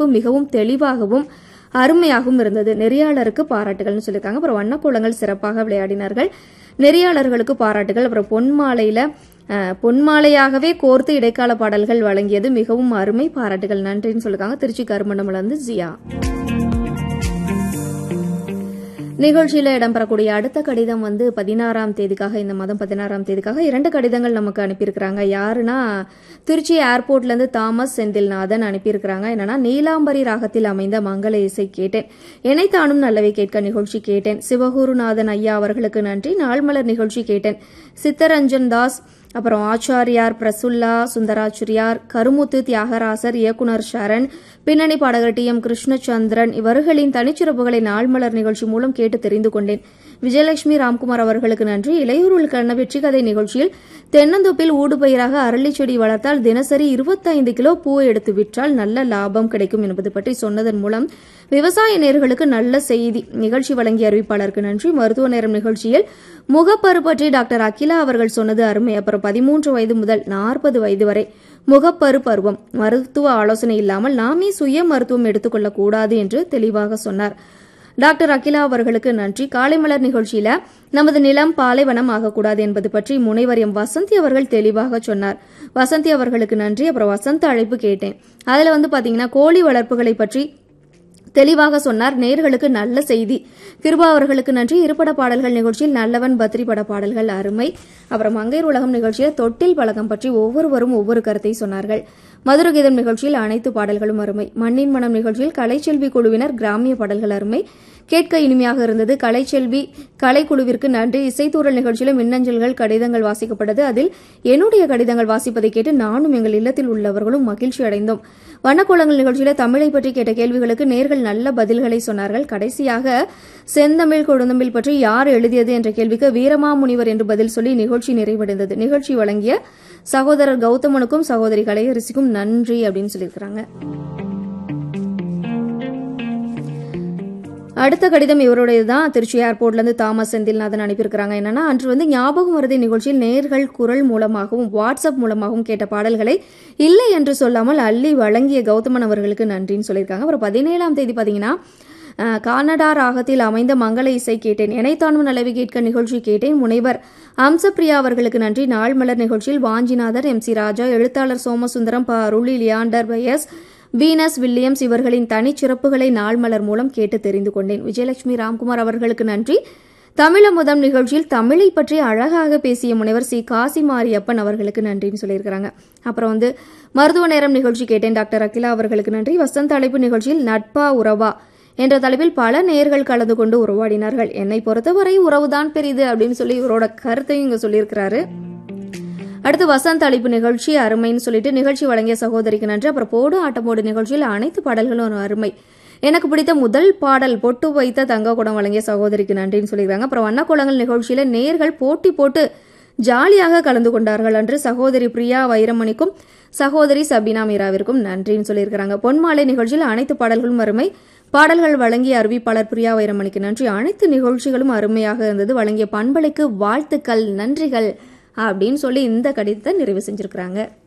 அமைப்பு மிகவும் தெளிவாகவும் அருமையாகவும் இருந்தது நெறியாளருக்கு பாராட்டுகள்னு சொல்லியிருக்காங்க அப்புறம் வண்ணக்கோலங்கள் சிறப்பாக விளையாடினார்கள் நெறியாளர்களுக்கு பாராட்டுகள் அப்புறம் பொன்மாலையில அஹ், பொன்மாலையாகவே கோர்த்து இடைக்கால பாடல்கள் வழங்கியது மிகவும் அருமை பாராட்டுகள் நன்றின்னு சொல்லியிருக்காங்க திருச்சி கருமண்டமல இருந்து ஜியா நிகழ்ச்சியில இடம்பெறக்கூடிய அடுத்த கடிதம் வந்து பதினாறாம் தேதிக்காக இந்த மாதம் பதினாறாம் தேதிக்காக இரண்டு கடிதங்கள் நமக்கு அனுப்பியிருக்கிறாங்க யாருன்னா திருச்சி ஏர்போர்ட்ல இருந்து தாமஸ் செந்தில்நாதன் அனுப்பியிருக்கிறாங்க என்னன்னா நீலாம்பரி ராகத்தில் அமைந்த மங்கள இசை கேட்டேன் இணைத்தானும் நல்லவை கேட்க நிகழ்ச்சி கேட்டேன் சிவகுருநாதன் ஐயா அவர்களுக்கு நன்றி நாள்மலர் நிகழ்ச்சி கேட்டேன் சித்தரஞ்சன் தாஸ் அப்புறம் ஆச்சாரியார் பிரசுல்லா சுந்தராச்சாரியார் கருமுத்து தியாகராசர் இயக்குனர் சரண் பின்னணி பாடகர் டி எம் கிருஷ்ணச்சந்திரன் இவர்களின் தனிச்சிறப்புகளை நாள்மலர் நிகழ்ச்சி மூலம் கேட்டு தெரிந்து கொண்டேன் விஜயலட்சுமி ராம்குமார் அவர்களுக்கு நன்றி இளையூருளுக்கான வெற்றி கதை நிகழ்ச்சியில் தென்னந்தோப்பில் ஊடுபயிராக அரளி செடி வளர்த்தால் தினசரி 25 கிலோ பூ எடுத்து விற்றால் நல்ல லாபம் கிடைக்கும் என்பது பற்றி சொன்னதன் மூலம் விவசாய நேர்களுக்கு நல்ல செய்தி நிகழ்ச்சி வழங்கிய அறிவிப்பாளருக்கு நன்றி மருத்துவ நேரம் நிகழ்ச்சியில் முகப்பரு பற்றி டாக்டர் அகிலா அவர்கள் சொன்னது அருமை அப்புறம் பதிமூன்று வயது முதல் நாற்பது வயது வரை முகப்பரு பருவம் மருத்துவ ஆலோசனை இல்லாமல் நாமே சுய மருத்துவம் எடுத்துக்கொள்ளக் கூடாது என்று தெளிவாக சொன்னார் டாக்டர் அகிலா அவர்களுக்கு நன்றி காலைமலர் நிகழ்ச்சியில நமது நிலம் பாலைவனம் ஆகக்கூடாது என்பது பற்றி முனைவர் எம் வசந்தி அவர்கள் தெளிவாக சொன்னார் வசந்தி அவர்களுக்கு நன்றி அப்புறம் வசந்த அழைப்பு கேட்டேன் அதுல வந்து பாத்தீங்கன்னா கோழி வளர்ப்புகளை பற்றி தெளிவாக சொன்னார் நேர்களுக்கு நல்ல செய்தி கிருபா அவர்களுக்கு நன்றி இருபட பாடல்கள் நிகழ்ச்சியில் நல்லவன் பத்ரி பட பாடல்கள் அருமை அப்புறம் மங்கையர் உலகம் நிகழ்ச்சியில் தொட்டில் பழக்கம் பற்றி ஒவ்வொருவரும் ஒவ்வொரு கருத்தை சொன்னார்கள் மதுரகீதம் நிகழ்ச்சியில் அனைத்து பாடல்களும் அருமை மண்ணின் மனம் நிகழ்ச்சியில் கலைச்செல்வி குழுவினர் கிராமிய பாடல்கள் அருமை கேட்க இனிமையாக இருந்தது கலைச்செல்வி கலைக்குழுவிற்கு நன்றி இசைத்தூரல் நிகழ்ச்சியில மின்னஞ்சல்கள் கடிதங்கள் வாசிக்கப்பட்டது அதில் என்னுடைய கடிதங்கள் வாசிப்பதை கேட்டு நானும் எங்கள் இல்லத்தில் உள்ளவர்களும் மகிழ்ச்சி அடைந்தோம் வண்ணக்கோலங்கள் நிகழ்ச்சியில தமிழை பற்றி கேட்ட கேள்விகளுக்கு நேர்கள் நல்ல பதில்களை சொன்னார்கள் கடைசியாக செந்தமிழ் கொழுந்தமிழ் பற்றி யார் எழுதியது என்ற கேள்விக்கு வீரமாமுனிவர் என்று பதில் சொல்லி நிகழ்ச்சி நிறைவடைந்தது நிகழ்ச்சி வழங்கிய சகோதரர் கௌதமனுக்கும் சகோதரி கலையரசிக்கும் நன்றி அப்படின்னு சொல்லியிருக்கிறாங்க அடுத்த கடிதம் இவருடையது தான் திருச்சி ஏர்போர்ட்ல இருந்து தாமஸ் செந்தில்நாதன் அனுப்பியிருக்கிறாங்க என்னன்னா அன்று வந்து ஞாபகம் வருதை நிகழ்ச்சியில் நேர்கள் குரல் மூலமாகவும் வாட்ஸ்அப் மூலமாகவும் கேட்ட பாடல்களை இல்லை என்று சொல்லாமல் அள்ளி வழங்கிய கௌதமன் அவர்களுக்கு நன்றின்னு சொல்லியிருக்காங்க அப்புறம் பதினேழாம் தேதி பாத்தீங்கன்னா அஹ், கானடா ராகத்தில் அமைந்த மங்கள இசை கேட்டேன் இணைத்தானும் நலவி கேட்க நிகழ்ச்சி கேட்டேன் முனைவர் அம்சப்பிரியா அவர்களுக்கு நன்றி நாள் மலர் நிகழ்ச்சியில் வாஞ்சிநாதர் எம் சி ராஜா எழுத்தாளர் சோமசுந்தரம் ப அருளி லியாண்டர் பயஸ் வீனஸ் வில்லியம்ஸ் இவர்களின் தனிச்சிறப்புகளை நாள் மலர் மூலம் கேட்டு தெரிந்து கொண்டேன் விஜயலட்சுமி ராம்குமார் அவர்களுக்கு நன்றி தமிழமுதம் நிகழ்ச்சியில் தமிழை பற்றி அழகாக பேசிய முனைவர் சி காசி மாரியப்பன் அவர்களுக்கு நன்றின்னு சொல்லியிருக்கிறாங்க அப்புறம் வந்து மருத்துவ நேரம் நிகழ்ச்சி கேட்டேன் டாக்டர் அகிலா அவர்களுக்கு நன்றி வசந்த அழைப்பு நிகழ்ச்சியில் நட்பா உறவா என்ற தலைப்பில் பல நேர்கள் கலந்து கொண்டு உருவாடினார்கள் என்னை பொறுத்தவரை உறவுதான் பெரிது அப்படின்னு சொல்லி இவரோட கருத்தையும் இங்க சொல்லியிருக்கிறாரு அடுத்து வசந்த் அளிப்பு நிகழ்ச்சி அருமைன்னு சொல்லிட்டு நிகழ்ச்சி வழங்கிய சகோதரிக்கு நன்றி அப்புறம் போடு ஆட்டமோடு நிகழ்ச்சியில் அனைத்து பாடல்களும் ஒரு அருமை எனக்கு பிடித்த முதல் பாடல் பொட்டு வைத்த தங்க குடம் வழங்கிய சகோதரிக்கு நன்றின்னு சொல்லியிருக்காங்க அப்புறம் வண்ணக்குளங்கள் நிகழ்ச்சியில நேர்கள் போட்டி போட்டு ஜாலியாக கலந்து கொண்டார்கள் அன்று சகோதரி பிரியா வைரமணிக்கும் சகோதரி சபீனா மீராவிற்கும் நன்றின்னு சொல்லியிருக்கிறாங்க பொன்மாலை நிகழ்ச்சியில் அனைத்து பாடல்களும் அருமை பாடல்கள் வழங்கிய அறிவிப்பாளர் பிரியா வைரமணிக்கு நன்றி அனைத்து நிகழ்ச்சிகளும் அருமையாக இருந்தது வழங்கிய பண்பலைக்கு வாழ்த்துக்கள் நன்றிகள் அப்படின்னு சொல்லி இந்த கடிதத்தை நிறைவு செஞ்சிருக்கிறாங்க